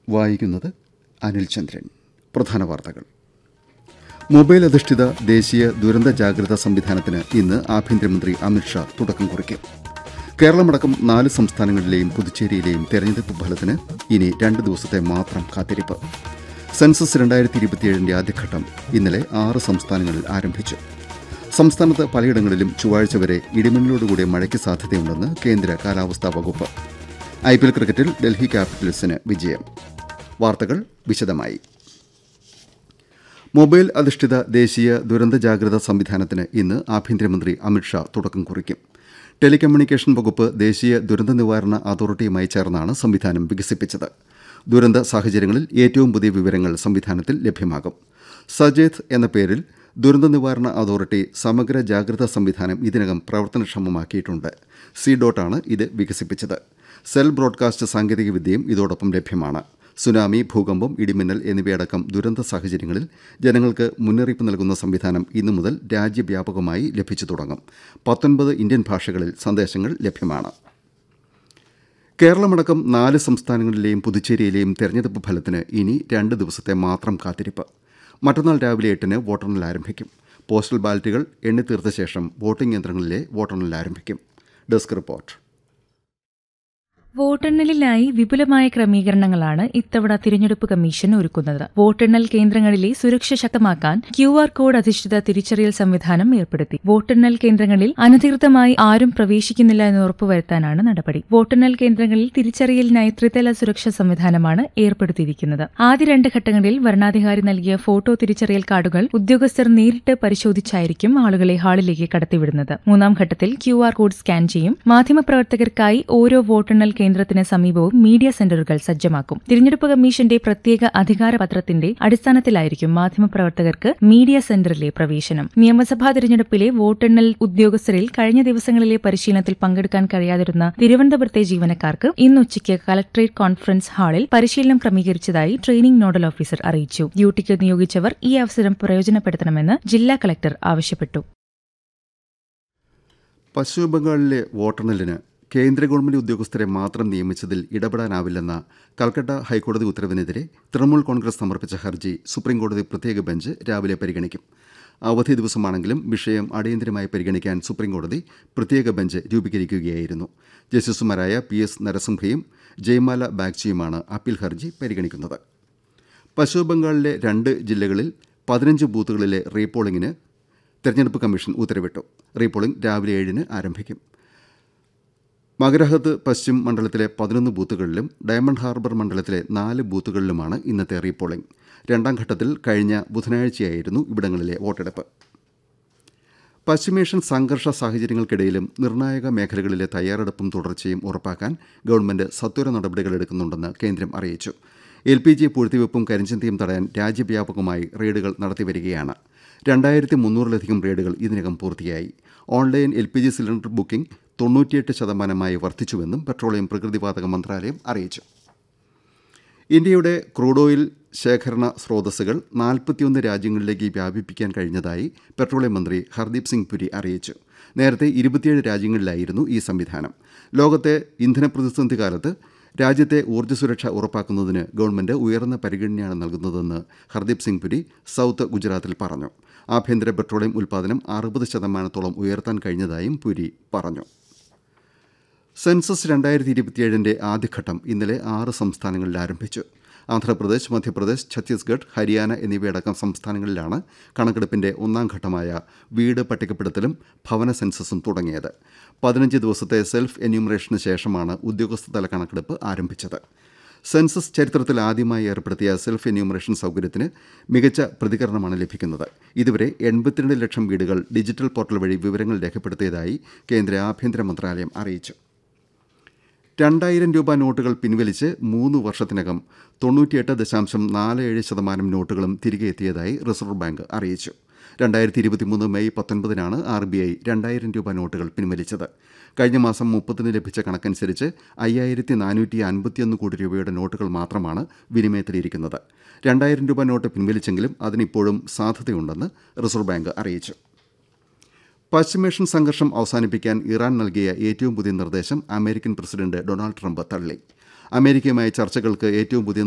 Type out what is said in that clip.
വായിക്കുന്നത് അനിൽ ചന്ദ്രൻ പ്രധാന വാർത്തകൾ മൊബൈൽ അധിഷ്ഠിത ദേശീയ ദുരന്ത ജാഗ്രതാ സംവിധാനത്തിന് ഇന്ന് ആഭ്യന്തരമന്ത്രി അമിത്ഷാ തുടക്കം കുറിക്കും കേരളമടക്കം നാല് സംസ്ഥാനങ്ങളിലെയും പുതുച്ചേരിയിലെയും തെരഞ്ഞെടുപ്പ് ഫലത്തിന് ഇനി രണ്ട് ദിവസത്തെ മാത്രം കാത്തിരിപ്പ് സെൻസസ് രണ്ടായിരത്തി ഇരുപത്തിയേഴിന്റെ ആദ്യഘട്ടം ഇന്നലെ ആറ് സംസ്ഥാനങ്ങളിൽ ആരംഭിച്ചു സംസ്ഥാനത്ത് പലയിടങ്ങളിലും ചൊവ്വാഴ്ച വരെ ഇടിമിന്നലോടുകൂടിയ മഴയ്ക്ക് സാധ്യതയുണ്ടെന്ന് കേന്ദ്ര കാലാവസ്ഥാ വകുപ്പ് ഐപിഎൽ ക്രിക്കറ്റിൽ ഡൽഹി ക്യാപിറ്റൽസിന് വിജയം വാർത്തകൾ വിശദമായി മൊബൈൽ അധിഷ്ഠിത ദേശീയ ദുരന്ത ജാഗ്രതാ സംവിധാനത്തിന് ഇന്ന് ആഭ്യന്തരമന്ത്രി അമിത്ഷാ തുടക്കം കുറിക്കും ടെലികമ്മ്യൂണിക്കേഷൻ വകുപ്പ് ദേശീയ ദുരന്ത നിവാരണ അതോറിറ്റിയുമായി ചേർന്നാണ് സംവിധാനം വികസിപ്പിച്ചത് ദുരന്ത സാഹചര്യങ്ങളിൽ ഏറ്റവും പുതിയ വിവരങ്ങൾ സംവിധാനത്തിൽ ലഭ്യമാകും സജേത് എന്ന പേരിൽ ദുരന്ത നിവാരണ അതോറിറ്റി സമഗ്ര ജാഗ്രതാ സംവിധാനം ഇതിനകം പ്രവർത്തനക്ഷമമാക്കിയിട്ടുണ്ട് സി ഡോട്ടാണ് ഇത് വികസിപ്പിച്ചത് സെൽ ബ്രോഡ്കാസ്റ്റ് സാങ്കേതികവിദ്യയും ഇതോടൊപ്പം ലഭ്യമാണ് സുനാമി ഭൂകമ്പം ഇടിമിന്നൽ എന്നിവയടക്കം ദുരന്ത സാഹചര്യങ്ങളിൽ ജനങ്ങൾക്ക് മുന്നറിയിപ്പ് നൽകുന്ന സംവിധാനം ഇന്നു മുതൽ രാജ്യവ്യാപകമായി ലഭിച്ചു തുടങ്ങും പത്തൊൻപത് ഇന്ത്യൻ ഭാഷകളിൽ സന്ദേശങ്ങൾ ലഭ്യമാണ് കേരളമടക്കം നാല് സംസ്ഥാനങ്ങളിലെയും പുതുച്ചേരിയിലെയും തെരഞ്ഞെടുപ്പ് ഫലത്തിന് ഇനി രണ്ട് ദിവസത്തെ മാത്രം കാത്തിരിപ്പ് മറ്റന്നാൾ രാവിലെ എട്ടിന് വോട്ടെണ്ണൽ ആരംഭിക്കും പോസ്റ്റൽ ബാലറ്റുകൾ എണ്ണിത്തീർത്ത ശേഷം വോട്ടിംഗ് യന്ത്രങ്ങളിലെ വോട്ടെണ്ണൽ ആരംഭിക്കും ഡെസ്ക് റിപ്പോർട്ട് വോട്ടെണ്ണലിനായി വിപുലമായ ക്രമീകരണങ്ങളാണ് ഇത്തവണ തിരഞ്ഞെടുപ്പ് കമ്മീഷൻ ഒരുക്കുന്നത് വോട്ടെണ്ണൽ കേന്ദ്രങ്ങളിലെ സുരക്ഷ ശക്തമാക്കാൻ ക്യു ആർ കോഡ് അധിഷ്ഠിത തിരിച്ചറിയൽ സംവിധാനം ഏർപ്പെടുത്തി വോട്ടെണ്ണൽ കേന്ദ്രങ്ങളിൽ അനധികൃതമായി ആരും പ്രവേശിക്കുന്നില്ല എന്ന് ഉറപ്പുവരുത്താനാണ് നടപടി വോട്ടെണ്ണൽ കേന്ദ്രങ്ങളിൽ തിരിച്ചറിയലിനായി ത്രിതല സുരക്ഷാ സംവിധാനമാണ് ഏർപ്പെടുത്തിയിരിക്കുന്നത് ആദ്യ രണ്ട് ഘട്ടങ്ങളിൽ വരണാധികാരി നൽകിയ ഫോട്ടോ തിരിച്ചറിയൽ കാർഡുകൾ ഉദ്യോഗസ്ഥർ നേരിട്ട് പരിശോധിച്ചായിരിക്കും ആളുകളെ ഹാളിലേക്ക് കടത്തിവിടുന്നത് മൂന്നാം ഘട്ടത്തിൽ ക്യു ആർ കോഡ് സ്കാൻ ചെയ്യും മാധ്യമപ്രവർത്തകർക്കായി ഓരോ വോട്ടെണ്ണൽ കേന്ദ്രത്തിന് സമീപവും മീഡിയ സെന്ററുകൾ സജ്ജമാക്കും തിരഞ്ഞെടുപ്പ് കമ്മീഷന്റെ പ്രത്യേക അധികാര പത്രത്തിന്റെ അടിസ്ഥാനത്തിലായിരിക്കും മാധ്യമപ്രവർത്തകർക്ക് മീഡിയ സെന്ററിലെ പ്രവേശനം നിയമസഭാ തിരഞ്ഞെടുപ്പിലെ വോട്ടെണ്ണൽ ഉദ്യോഗസ്ഥരിൽ കഴിഞ്ഞ ദിവസങ്ങളിലെ പരിശീലനത്തിൽ പങ്കെടുക്കാൻ കഴിയാതിരുന്ന തിരുവനന്തപുരത്തെ ജീവനക്കാർക്ക് ഇന്ന് ഉച്ചയ്ക്ക് കലക്ടറേറ്റ് കോൺഫറൻസ് ഹാളിൽ പരിശീലനം ക്രമീകരിച്ചതായി ട്രെയിനിംഗ് നോഡൽ ഓഫീസർ അറിയിച്ചു ഡ്യൂട്ടിക്ക് നിയോഗിച്ചവർ ഈ അവസരം പ്രയോജനപ്പെടുത്തണമെന്ന് ജില്ലാ കലക്ടർ ആവശ്യപ്പെട്ടു പശ്ചിമബംഗാളിലെ വോട്ടെണ്ണലിന് കേന്ദ്ര ഗവൺമെന്റ് ഉദ്യോഗസ്ഥരെ മാത്രം നിയമിച്ചതിൽ ഇടപെടാനാവില്ലെന്ന കൽക്കട്ട ഹൈക്കോടതി ഉത്തരവിനെതിരെ തൃണമൂൽ കോൺഗ്രസ് സമർപ്പിച്ച ഹർജി സുപ്രീംകോടതി പ്രത്യേക ബെഞ്ച് രാവിലെ പരിഗണിക്കും അവധി ദിവസമാണെങ്കിലും വിഷയം അടിയന്തരമായി പരിഗണിക്കാൻ സുപ്രീംകോടതി പ്രത്യേക ബെഞ്ച് രൂപീകരിക്കുകയായിരുന്നു ജസ്റ്റിസുമാരായ പി എസ് നരസിംഹയും ജയ്മാല ബാഗ്ചിയുമാണ് അപ്പീൽ ഹർജി പരിഗണിക്കുന്നത് പശ്ചിമബംഗാളിലെ രണ്ട് ജില്ലകളിൽ പതിനഞ്ച് ബൂത്തുകളിലെ റീപോളിംഗിന് തെരഞ്ഞെടുപ്പ് കമ്മീഷൻ ഉത്തരവിട്ടു റീപോളിംഗ് രാവിലെ ഏഴിന് ആരംഭിക്കും മകരഹത്ത് പശ്ചിം മണ്ഡലത്തിലെ പതിനൊന്ന് ബൂത്തുകളിലും ഡയമണ്ട് ഹാർബർ മണ്ഡലത്തിലെ നാല് ബൂത്തുകളിലുമാണ് ഇന്നത്തെ റീപോളിംഗ് രണ്ടാം ഘട്ടത്തിൽ കഴിഞ്ഞ ബുധനാഴ്ചയായിരുന്നു ഇവിടങ്ങളിലെ വോട്ടെടുപ്പ് പശ്ചിമേഷ്യൻ സംഘർഷ സാഹചര്യങ്ങൾക്കിടയിലും നിർണായക മേഖലകളിലെ തയ്യാറെടുപ്പും തുടർച്ചയും ഉറപ്പാക്കാൻ ഗവൺമെന്റ് സത്വര നടപടികൾ എടുക്കുന്നുണ്ടെന്ന് കേന്ദ്രം അറിയിച്ചു എൽ പി ജി പൂഴ്ത്തിവെപ്പും കരിഞ്ചന്തയും തടയാൻ രാജ്യവ്യാപകമായി റെയ്ഡുകൾ നടത്തിവരികയാണ് രണ്ടായിരത്തി മുന്നൂറിലധികം റെയ്ഡുകൾ ഇതിനകം പൂർത്തിയായി online L P G cylinder booking തൊണ്ണൂറ്റിയെട്ട് ശതമാനമായി വർദ്ധിച്ചുവെന്നും പെട്രോളിയം പ്രകൃതിവാതക മന്ത്രാലയം അറിയിച്ചു ഇന്ത്യയുടെ ക്രൂഡ് ഓയിൽ ശേഖരണ സ്രോതസ്സുകൾ നാൽപ്പത്തിയൊന്ന് രാജ്യങ്ങളിലേക്ക് വ്യാപിപ്പിക്കാൻ കഴിഞ്ഞതായി പെട്രോളിയം മന്ത്രി ഹർദീപ് സിംഗ് പുരി അറിയിച്ചു നേരത്തെ ഇരുപത്തിയേഴ് രാജ്യങ്ങളിലായിരുന്നു ഈ സംവിധാനം ലോകത്തെ ഇന്ധന പ്രതിസന്ധി കാലത്ത് രാജ്യത്തെ ഊർജ്ജ സുരക്ഷ ഉറപ്പാക്കുന്നതിന് ഗവൺമെന്റ് ഉയർന്ന പരിഗണനയാണ് നൽകുന്നതെന്ന് ഹർദീപ് സിംഗ് പുരി സൌത്ത് ഗുജറാത്തിൽ പറഞ്ഞു ആഭ്യന്തര പെട്രോളിയം ഉൽപ്പാദനം അറുപത് ശതമാനത്തോളം ഉയർത്താൻ കഴിഞ്ഞതായും പുരി പറഞ്ഞു സെൻസസ് രണ്ടായിരത്തി ഇരുപത്തിയേഴിന്റെ ആദ്യഘട്ടം ഇന്നലെ ആറ് സംസ്ഥാനങ്ങളിൽ ആരംഭിച്ചു ആന്ധ്രാപ്രദേശ് മധ്യപ്രദേശ് ഛത്തീസ്ഗഡ് ഹരിയാന എന്നിവയടക്കം സംസ്ഥാനങ്ങളിലാണ് കണക്കെടുപ്പിന്റെ ഒന്നാം ഘട്ടമായ വീട് പട്ടികപ്പെടുത്തലും ഭവന സെൻസസും തുടങ്ങിയത് പതിനഞ്ച് ദിവസത്തെ സെൽഫ് എന്യൂമറേഷന് ശേഷമാണ് ഉദ്യോഗസ്ഥതല കണക്കെടുപ്പ് ആരംഭിച്ചത് സെൻസസ് ചരിത്രത്തിൽ ആദ്യമായി ഏർപ്പെടുത്തിയ സെൽഫ് എന്യൂമറേഷൻ സൗകര്യത്തിന് മികച്ച പ്രതികരണമാണ് ലഭിക്കുന്നത് ഇതുവരെ എൺപത്തിരണ്ട് ലക്ഷം വീടുകൾ ഡിജിറ്റൽ പോർട്ടൽ വഴി വിവരങ്ങൾ രേഖപ്പെടുത്തിയതായി കേന്ദ്ര ആഭ്യന്തര മന്ത്രാലയം അറിയിച്ചു രണ്ടായിരം രൂപ നോട്ടുകൾ പിൻവലിച്ച് മൂന്ന് വർഷത്തിനകം തൊണ്ണൂറ്റിയെട്ട് ദശാംശം നാല് ഏഴ് ശതമാനം നോട്ടുകളും തിരികെ എത്തിയതായി റിസർവ് ബാങ്ക് അറിയിച്ചു രണ്ടായിരത്തി ഇരുപത്തിമൂന്ന് മെയ് പത്തൊൻപതിനാണ് ആർ ബി ഐ രണ്ടായിരം രൂപ നോട്ടുകൾ പിൻവലിച്ചത് കഴിഞ്ഞ മാസം മുപ്പതിന് ലഭിച്ച കണക്കനുസരിച്ച് അയ്യായിരത്തി നാനൂറ്റി അൻപത്തിയൊന്ന് കോടി രൂപയുടെ നോട്ടുകൾ മാത്രമാണ് വിനിമയത്തിലിരിക്കുന്നത് രണ്ടായിരം രൂപ നോട്ട് പിൻവലിച്ചെങ്കിലും അതിനിപ്പോഴും സാധ്യതയുണ്ടെന്ന് റിസർവ് ബാങ്ക് അറിയിച്ചു പശ്ചിമേഷ്യൻ സംഘർഷം അവസാനിപ്പിക്കാൻ ഇറാൻ നൽകിയ ഏറ്റവും പുതിയ നിർദ്ദേശം അമേരിക്കൻ പ്രസിഡന്റ് ഡൊണാൾഡ് ട്രംപ് തള്ളി അമേരിക്കയുമായി ചർച്ചകൾക്ക് ഏറ്റവും പുതിയ